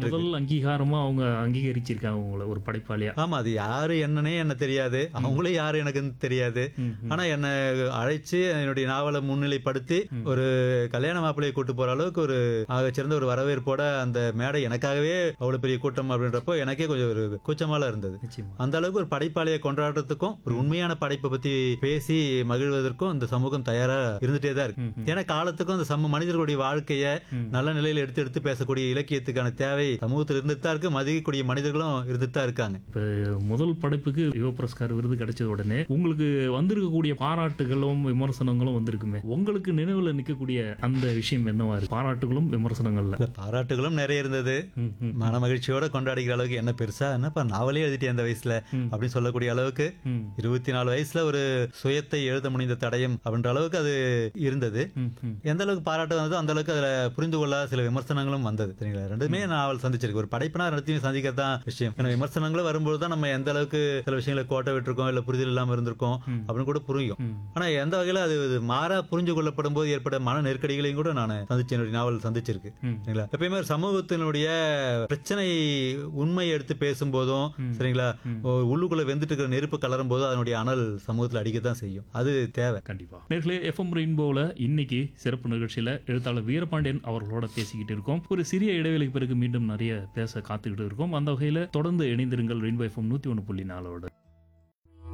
வந்துட்டு இருக்கு முதல் அங்கீகாரமா அவங்க அங்கீகரிச்சிருக்காங்க உங்களை ஒரு படைப்பாளியா ஆமா அது யாரு என்னன்னே என்ன தெரியாது அவங்களும் யாரு எனக்கு தெரியாது ம், ம். ஆனா என்ன அழைச்சு என்னுடைய நாவலை முன்னிலைப்படுத்தி ஒரு கல்யாண மாப்பிள்ளையை கூட்டு போற அளவுக்கு ஒரு சிறந்த ஒரு வரவேற்போட அந்த மேடை எனக்காகவே அவ்வளவு பெரிய கூட்டம் அப்படின்றப்போ எனக்கே கொஞ்சம் ஒரு கூச்சமால இருந்தது நிச்சயமா அந்த அளவுக்கு ஒரு படைப்பாளியை கொண்டாடுறதுக்கும் ஒரு உண்மையான படைப்பை பத்தி பேசி மகிழ்வதற்கும் இந்த சமூகம் தயாரா இருந்துட்டே தான் இருக்கு ம், ம். ஏன்னா காலத்துக்கும் அந்த சம மனிதர்களுடைய வாழ்க்கைய ம். நல்ல நிலையில எடுத்து எடுத்து பேசக்கூடிய இலக்கியத்துக்கான தேவை சமூகத்தில் இருந்துட்டு தான் இருக்கு மதிக்கக்கூடிய மனிதர்களும் இருந்துட்டு தான் இருக்காங்க இப்ப முதல் படைப்புக்கு யுவ புரஸ்கார் விருது கிடைச்ச உடனே உங்களுக்கு வந்திருக்கக்கூடிய பாராட்டுகளும் விமர்சனங்களும் வந்திருக்குமே உங்களுக்கு நினைவுல நிக்கக்கூடிய அந்த விஷயம் என்னவா இருக்கு பாராட்டுகளும் விமர்சனங்கள்ல இல்ல, பாராட்டுகளும் நிறைய இருந்தது ம், ம், மன மகிழ்ச்சியோட கொண்டாடிக்கிற அளவுக்கு என்ன பெருசா என்னப்பா நாவலே எழுதிட்டேன் அந்த வயசுல ம். அப்படின்னு சொல்லக்கூடிய அளவுக்கு ம், இருபத்தி நாலு வயசுல ஒரு சுயத்தை எழுத முடிந்த தடயம் அப்படின்ற அளவுக்கு அது இருந்தது ம், ம். எந்த அளவுக்கு பாராட்டு வந்ததோ அந்த அளவுக்கு அதுல புரிந்து கொள்ளாத சில விமர்சனங்களும் வந்தது சரிங்களா ரெண்டுமே நாவல் சந்திச்சிருக்கு ஒரு படைப்புனா ரெண்டுத்தையும் சந்திக்கிறது தான் விஷயம் ஏன்னா விமர்சனங்களும் வரும்போது தான் நம்ம எந்த அளவுக்கு சில விஷயங்களை கோட்டை விட்டுருக்கோம் இல்ல புரிதல் இல்லாம இருந்திருக்கோம் ம். அப்படின்னு கூட புரியும் ம். ஆனா எந்த வகையில அது இது மாறா புரிஞ்சு கொள்ளப்படும் போது ஏற்பட்ட மன நெருக்கடிகளையும் கூட நான் சந்திச்சு என்னுடைய நாவல் சந்திச்சிருக்கு ம். சரிங்களா எப்பயுமே ஒரு சமூகத்தினுடைய பிரச்சனை உண்மையை எடுத்து பேசும்போதும் ம். சரிங்களா ம். ஒரு உள்ளுக்குள்ள வெந்துட்டு இருக்கிற நெருப்பு கலரும் போது அதனுடைய அனல் சமூகத்துல அடிக்கத்தான் செய்யும் அது தேவை கண்டிப்பா நேர்களே எஃப்எம் ரெயின்போவில் இன்னைக்கு சிறப்பு நிகழ்ச்சியில எழுத்தாளர் வீரபாண்டியன் அவர்களோட பேசிக்கிட்டு இருக்கோம் ஒரு சிறிய இடைவெளிக்கு பிறகு மீண்டும் நிறைய பேச காத்துக்கிட்டு இருக்கோம் அந்த வகையில தொடர்ந்து இணைந்திருங்கள் ரெயின்போ எஃப்எம் நூத்தி ஒன்று புள்ளி நாலோட